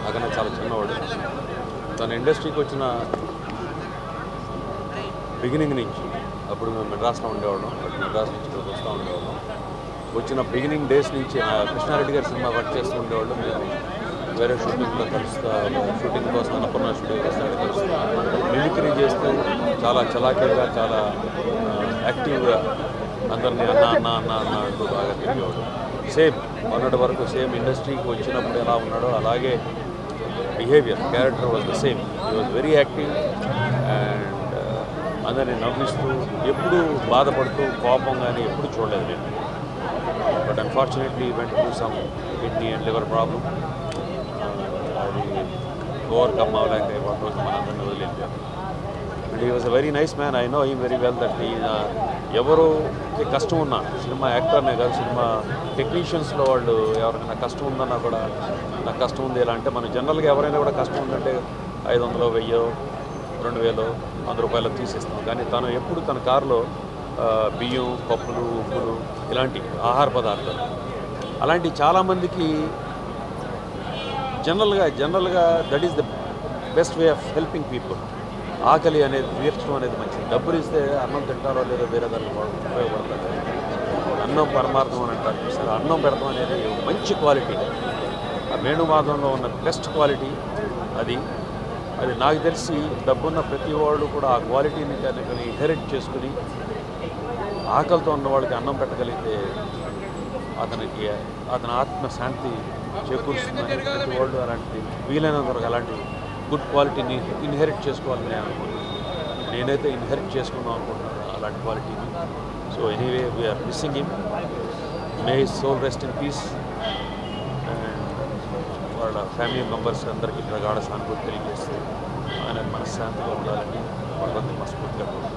నాకన్నా చాలా చిన్నవాడు తన ఇండస్ట్రీకి వచ్చిన బిగినింగ్ నుంచి అప్పుడు మేము మెడ్రాస్లో ఉండేవాళ్ళం అప్పుడు మెడ్రాస్ నుంచి ఇక్కడికి వస్తూ ఉండేవాళ్ళం వచ్చిన బిగినింగ్ డేస్ నుంచి ఆ కృష్ణారెడ్డి గారి సినిమా వర్క్ చేస్తూ ఉండేవాళ్ళు మేము వేరే షూటింగ్లో కలుస్తా షూటింగ్ కోసం అన్నపూర్ణ షూటింగ్ కోసం అక్కడ కలుస్తా మిమిక్రీ చేస్తూ చాలా చలాకీగా చాలా యాక్టివ్గా అందరినీ అన్న అన్న అన్న అన్న అంటూ బాగా తిరిగేవాడు సేమ్ మొన్నటి వరకు సేమ్ ఇండస్ట్రీకి వచ్చినప్పుడు ఎలా ఉన్నాడో అలాగే behaviour character was the same he was very active and అందరిని నవ్విస్తూ ఎప్పుడూ బాధపడుతూ కోపం కానీ ఎప్పుడు చూడలేదు నేను but unfortunately went to some kidney and liver problem అది ఓవర్కమ్ అవ్వలేక వన్ రోజు మన అందరిని వదిలిపోయారు and he was a very nice man I know he very well that ఈయన ఎవరుకి కష్టం ఉన్నా సినిమా యాక్టర్నే కాదు సినిమా టెక్నీషియన్స్లో వాళ్ళు ఎవరికైనా కష్టం ఉందన్నా కూడా నాకు కష్టం ఉంది ఎలా అంటే మన జనరల్గా ఎవరైనా కూడా కష్టం ఉందంటే ఐదు వందలు వెయ్యో రెండు వేలు వంద రూపాయలు తీసేస్తాం కానీ తను ఎప్పుడు తన కారులో ఆ, బియ్యం పప్పులు ఉప్పులు ఇలాంటి ఆహార పదార్థాలు అలాంటి చాలామందికి జనరల్గా జనరల్గా that is the best way of helping people ఆకలి అనేది తీర్చడం అనేది మంచిది డబ్బులు ఇస్తే అన్నం తింటారో లేదో వేరే దానికి వాళ్ళు ఉపయోగపడతారు అన్నం పరమార్థం అని అంటారు చూసారు అన్నం పెడతాం అనేది ఒక మంచి క్వాలిటీ ఆ వేణువాదంలో ఉన్న బెస్ట్ క్వాలిటీ అది అది నాకు తెలిసి డబ్బున్న ప్రతి వాళ్ళు కూడా ఆ క్వాలిటీని కనుక ఇన్హెరిట్ చేసుకుని ఆకలితో ఉన్న వాళ్ళకి అన్నం పెట్టగలిగితే అతనికి అతని ఆత్మ శాంతి చేకూరుస్తుందని ప్రతి వాళ్ళు అలాంటి వీలైనంత వరకు అలాంటి గుడ్ క్వాలిటీని ఇన్హెరిట్ చేసుకోవాలని నేను అనుకుంటున్నాను నేనైతే ఇన్హెరిట్ చేసుకుందాం అనుకుంటున్నాను అలాంటి క్వాలిటీని so anyway we're missing him may soul rest in peace and వాళ్ళ ఫ్యామిలీ మెంబర్స్ అందరికీ ప్రగాఢ సానుభూతి తెలియజేస్తూ ఆయన మనశ్శాంతిగా ఉండాలని భగవంతుని మనస్ఫూర్తిగా కోరుకుంటున్నాను.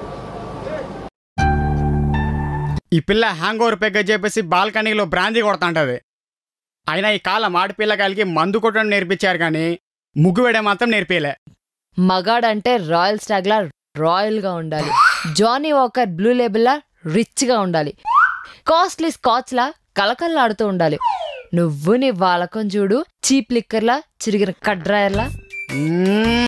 ఈ పిల్ల హ్యాంగ్ ఓవర్ పెగ్గ చెప్పేసి బాల్కనీలో బ్రాందీ కొడతాంటది అయినా ఈ కాలం ఆడపిల్లకాయలకి మందు కొట్టడం నేర్పించారు కానీ ముగ్గు వేయడం మాత్రం నేర్పియలే మగాడంటే రాయల్ స్టాగ్లా రాయల్గా ఉండాలి జానీ వాకర్ బ్లూ లేబుల్లా రిచ్గా ఉండాలి కాస్ట్లీ స్కాచ్లా కలకల్లాడుతూ ఉండాలి నువ్వు నీ వాలకం చూడు చీప్ లిక్కర్లా చిరిగిన కడ్రాయర్లా మ్మ్.